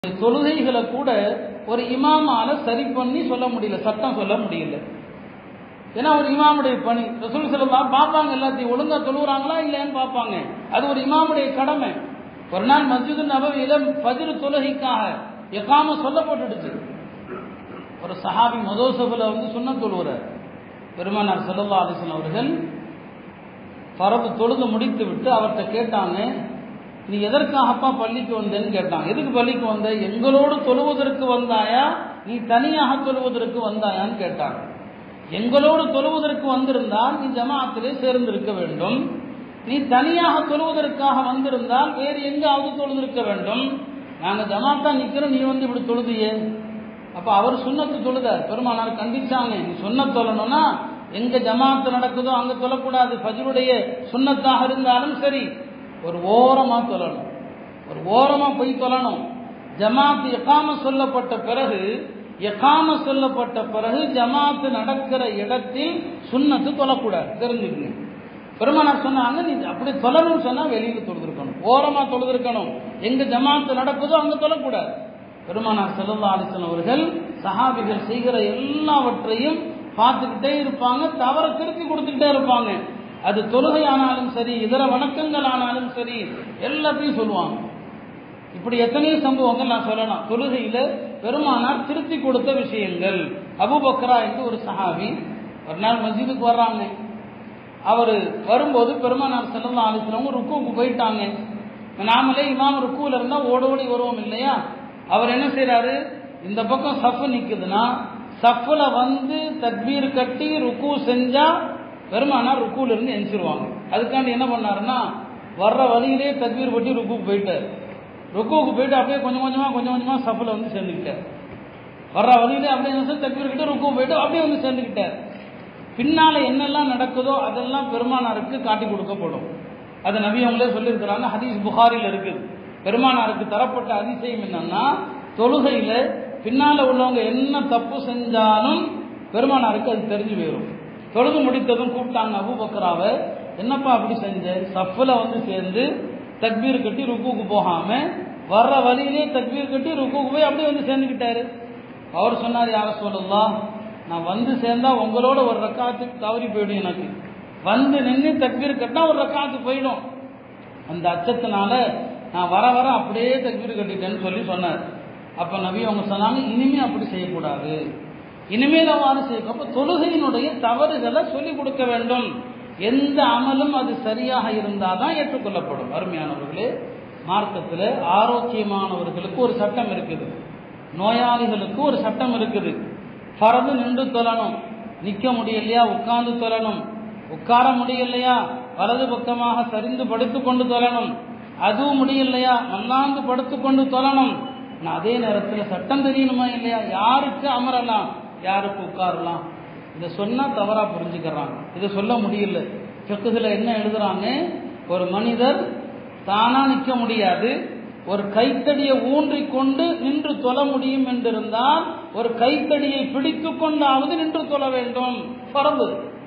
தொழுகைகளை கூட ஒரு இமாமால சரி பண்ணி சொல்ல முடியல சட்டம் சொல்ல முடியல ஏன்னா ஒரு இமாமுடைய பணி ரசூல் செல்லாம் பார்ப்பாங்க எல்லாத்தையும் ஒழுங்கா தொழுகிறாங்களா இல்லையான்னு பார்ப்பாங்க அது ஒரு இமாமுடைய கடமை ஒரு நாள் மஸ்ஜிது நபவியில ஃபஜ்ர் தொழுகைக்காக எக்காம சொல்லப்பட்டுடுச்சு ஒரு சஹாபி மதோசபுல வந்து சுண்ண தொழுகிறார் பெருமானார் செல்லல்லா அலிசன் அவர்கள் பரவு தொழுது முடித்து விட்டு அவர்கிட்ட கேட்டாங்க நீ எதற்காகப்பா பள்ளிக்கு வந்தேன்னு கேட்டான் எதுக்கு பள்ளிக்கு வந்த எங்களோடு தொழுவதற்கு வந்தாயா நீ தனியாக தொழுவதற்கு வந்தாயான்னு கேட்டாங்க எங்களோடு தொழுவதற்கு வந்திருந்தால் நீ ஜமாத்திலே சேர்ந்திருக்க வேண்டும் நீ தனியாக தொழுவதற்காக வந்திருந்தால் வேறு எங்காவது தொழுதிருக்க வேண்டும் நாங்கள் ஜமாத்தா நிற்கிறோம் நீ வந்து இப்படி தொழுதியே அப்ப அவர் சுண்ணத்து தொழுதார் பெருமானார் கண்டிச்சாங்க நீ சொன்ன தொழணும்னா எங்க ஜமாத்து நடக்குதோ அங்க தொழக்கூடாது ஃபஜ்ருடைய சுண்ணத்தாக இருந்தாலும் சரி ஒரு ஓரமா தொழணும் ஒரு ஓரமா போய் தொழணும் ஜமாத் எக்காம சொல்லப்பட்ட பிறகு எக்காம சொல்லப்பட்ட பிறகு ஜமாத்து நடக்கிற இடத்தில் சுண்ணத்து தொழக்கூடாது தெரிஞ்சுக்கங்க பெருமானார் சொன்னாங்க நீ அப்படி தொழணும்னு சொன்னா வெளியில தொழுதுருக்கணும் ஓரமா தொழுதுருக்கணும் எங்க ஜமாத்து நடக்குதோ அங்க தொழக்கூடாது பெருமானார் செல்லல்லா அலிசன் அவர்கள் சஹாபிகள் செய்கிற எல்லாவற்றையும் பார்த்துக்கிட்டே இருப்பாங்க தவற திருப்பி கொடுத்துக்கிட்டே இருப்பாங்க அது தொழுகை ஆனாலும் சரி இதர வணக்கங்கள் ஆனாலும் சரி எல்லாத்தையும் சொல்லுவாங்க இப்படி எத்தனையோ சம்பவங்கள் நான் சொல்லலாம் தொழுகையில பெருமானார் திருத்தி கொடுத்த விஷயங்கள் அபுபக்ரா என்று ஒரு சஹாபி ஒரு நாள் மஸ்ஜிதுக்கு வர்றாங்க அவர் வரும்போது பெருமானார் செல்லலாம் அலிசனவங்க ருக்குவுக்கு போயிட்டாங்க நாமளே இமாம் ருக்குவில் இருந்தால் ஓட ஓடி வருவோம் இல்லையா அவர் என்ன செய்யறாரு இந்த பக்கம் சஃப் நிக்குதுன்னா சஃப்ல வந்து தக்பீர் கட்டி ருக்கு செஞ்சா பெருமானார் ருக்குல இருந்து எந்திரிச்சிருவாங்க அதுக்காண்டி என்ன பண்ணாருன்னா வர்ற வழியிலே தக்பீர் பட்டி ருக்குக்கு போயிட்டார் ருக்குவுக்கு போயிட்டு அப்படியே கொஞ்சம் கொஞ்சமா கொஞ்சம் கொஞ்சமா சஃப்ல வந்து சேர்ந்துக்கிட்டார் வர்ற வழியிலே அப்படியே என்ன தக்பீர் கிட்ட ருக்கு போயிட்டு அப்படியே வந்து சேர்ந்துக்கிட்டார் பின்னால என்னெல்லாம் நடக்குதோ அதெல்லாம் பெருமானாருக்கு காட்டி கொடுக்கப்படும் அது நபி அவங்களே சொல்லியிருக்கிறாங்க ஹதீஸ் புகாரில் இருக்குது பெருமானாருக்கு தரப்பட்ட அதிசயம் என்னன்னா தொழுகையில பின்னால உள்ளவங்க என்ன தப்பு செஞ்சாலும் பெருமானாருக்கு அது தெரிஞ்சு போயிடும் தொழுது முடித்ததும் கூப்பிட்டாங்க அபுபக்கராவை என்னப்பா அப்படி செஞ்ச சஃப்ல வந்து சேர்ந்து தக்பீர் கட்டி ருக்குக்கு போகாம வர்ற வழியிலே தக்பீர் கட்டி ருக்குக்கு போய் அப்படியே வந்து சேர்ந்துக்கிட்டாரு அவர் சொன்னார் யார சொல்லலாம் நான் வந்து சேர்ந்தா உங்களோட ஒரு ரக்காத்துக்கு தவறி போயிடும் எனக்கு வந்து நின்று தக்பீர் கட்டினா ஒரு ரக்காத்து போயிடும் அந்த அச்சத்தினால நான் வர வர அப்படியே தக்பீர் கட்டிட்டேன்னு சொல்லி சொன்னார் அப்ப நபி அவங்க சொன்னாங்க இனிமே அப்படி செய்யக்கூடாது இனிமேல் அவ்வாறு செய்ய அப்ப தொழுகையினுடைய தவறுகளை சொல்லிக் கொடுக்க வேண்டும் எந்த அமலும் அது சரியாக இருந்தால் தான் ஏற்றுக்கொள்ளப்படும் அருமையானவர்களே மார்க்கத்தில் ஆரோக்கியமானவர்களுக்கு ஒரு சட்டம் இருக்குது நோயாளிகளுக்கு ஒரு சட்டம் இருக்குது பறந்து நின்று தொழணும் நிற்க முடியலையா உட்கார்ந்து தொழணும் உட்கார முடியலையா வலது பக்கமாக சரிந்து படுத்துக்கொண்டு தொழணும் அதுவும் முடியலையா மல்லாந்து படுத்துக்கொண்டு தொழணும் அதே நேரத்தில் சட்டம் தெரியணுமா இல்லையா யாருக்கு அமரலாம் யாருக்கு உட்காரலாம் இதை சொன்னா தவறா புரிஞ்சுக்கிறாங்க இதை சொல்ல முடியல செக்குதுல என்ன எழுதுறாங்க ஒரு மனிதர் தானா நிற்க முடியாது ஒரு கைத்தடியை ஊன்றி கொண்டு நின்று தொழ முடியும் என்றிருந்தால் ஒரு கைத்தடியை பிடித்து கொண்டாவது நின்று தொழ வேண்டும் பரவு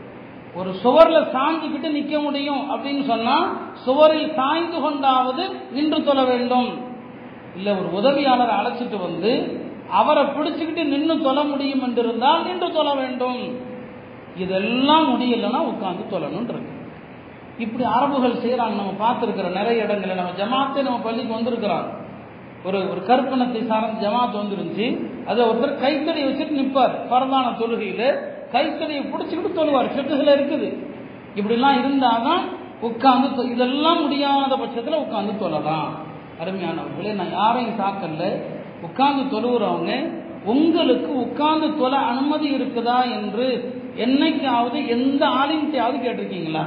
ஒரு சுவர்ல சாஞ்சுக்கிட்டு நிக்க முடியும் அப்படின்னு சொன்னா சுவரில் சாய்ந்து கொண்டாவது நின்று தொழ வேண்டும் இல்ல ஒரு உதவியாளரை அழைச்சிட்டு வந்து அவரை பிடிச்சுக்கிட்டு நின்று தொழ முடியும் என்றிருந்தால் நின்று தொழ வேண்டும் இதெல்லாம் முடியலன்னா உட்கார்ந்து தொழணும் இருக்கு இப்படி அரபுகள் செய்யறாங்க நம்ம பார்த்துருக்கிற நிறைய இடங்களில் நம்ம ஜமாத்தே நம்ம பள்ளிக்கு வந்திருக்கிறோம் ஒரு ஒரு கற்பனத்தை சார்ந்த ஜமாத் வந்துருந்துச்சு அதை ஒருத்தர் கைத்தடி வச்சுட்டு நிற்பார் பரதான தொழுகையில கைத்தடியை பிடிச்சிக்கிட்டு தொழுவார் செட்டுகள் இருக்குது இப்படிலாம் இருந்தாதான் உட்கார்ந்து இதெல்லாம் முடியாத பட்சத்தில் உட்கார்ந்து தொழலாம் அருமையானவர்களே நான் யாரையும் தாக்கல உட்கார்ந்து தொழுகிறவங்க உங்களுக்கு உட்கார்ந்து தொலை அனுமதி இருக்குதா என்று என்னைக்காவது எந்த ஆலிம்கிட்டையாவது கேட்டிருக்கீங்களா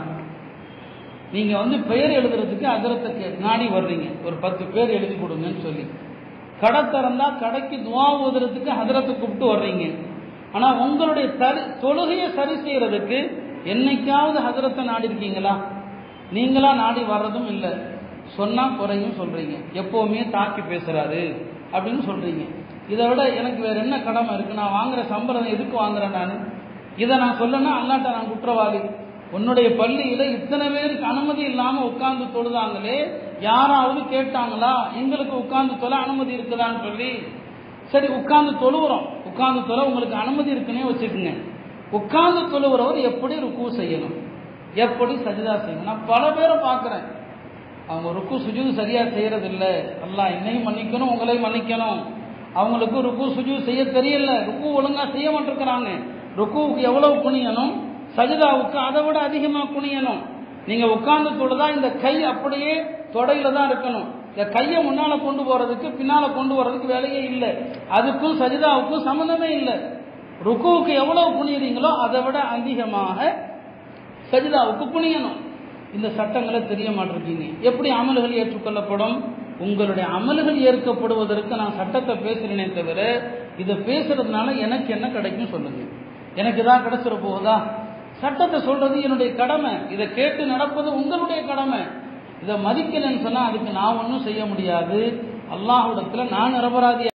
நீங்க வந்து பெயர் எழுதுறதுக்கு அகரத்தை நாடி வர்றீங்க ஒரு பத்து பேர் எழுதி கொடுங்கன்னு சொல்லி கடை திறந்தா கடைக்கு துவா ஓதுறதுக்கு ஹதரத்தை கூப்பிட்டு வர்றீங்க ஆனா உங்களுடைய சரி தொழுகையை சரி செய்யறதுக்கு என்னைக்காவது ஹதரத்தை நாடி இருக்கீங்களா நீங்களா நாடி வர்றதும் இல்லை சொன்னா குறையும் சொல்றீங்க எப்பவுமே தாக்கி பேசுறாரு அப்படின்னு சொல்றீங்க இதை விட எனக்கு வேற என்ன கடமை இருக்கு நான் வாங்குற சம்பளம் எதுக்கு வாங்குறேன் நான் இதை நான் சொல்லனா அல்லாட்ட நான் குற்றவாளி உன்னுடைய பள்ளியில இத்தனை பேருக்கு அனுமதி இல்லாம உட்கார்ந்து தொழுதாங்களே யாராவது கேட்டாங்களா எங்களுக்கு உட்கார்ந்து தொலை அனுமதி இருக்குதான்னு சொல்லி சரி உட்கார்ந்து தொழுவுறோம் உட்கார்ந்து தொலை உங்களுக்கு அனுமதி இருக்குன்னே வச்சுக்கோங்க உட்கார்ந்து தொழுகிறவர் எப்படி ருக்கு செய்யணும் எப்படி சஜிதா செய்யணும் நான் பல பேரை பார்க்குறேன் அவங்க ருக்கு சுஜூது சரியா செய்யறது இல்ல அல்லாஹ் என்னையும் மன்னிக்கணும் உங்களையும் மன்னிக்கணும் அவங்களுக்கு ருக்கு சுஜூது செய்ய தெரியல ருக்கு ஒழுங்கா செய்ய மாட்டிருக்கிறாங்க ருக்குவுக்கு எவ்வளவு குனியணும் சஜிதாவுக்கு அதை விட அதிகமா குனியணும் நீங்க உட்கார்ந்து தொழுதா இந்த கை அப்படியே தொடையில தான் இருக்கணும் இந்த கையை முன்னால கொண்டு போறதுக்கு பின்னால கொண்டு போறதுக்கு வேலையே இல்லை அதுக்கும் சஜிதாவுக்கும் சம்மந்தமே இல்லை ருக்குவுக்கு எவ்வளவு குனியறீங்களோ அதை விட அதிகமாக சஜிதாவுக்கு குனியணும் இந்த சட்டங்களை தெரிய மாட்டிருக்கீங்க எப்படி அமல்கள் ஏற்றுக்கொள்ளப்படும் உங்களுடைய அமல்கள் ஏற்கப்படுவதற்கு நான் சட்டத்தை பேசுறேனே தவிர இதை பேசுறதுனால எனக்கு என்ன கிடைக்கும் சொல்லுங்க எனக்கு தான் கிடைச்சிட போகுதா சட்டத்தை சொல்றது என்னுடைய கடமை இதை கேட்டு நடப்பது உங்களுடைய கடமை இதை மதிக்கலைன்னு சொன்னா அதுக்கு நான் ஒன்றும் செய்ய முடியாது அல்லாஹ்விடத்துல நான் நிரபராதி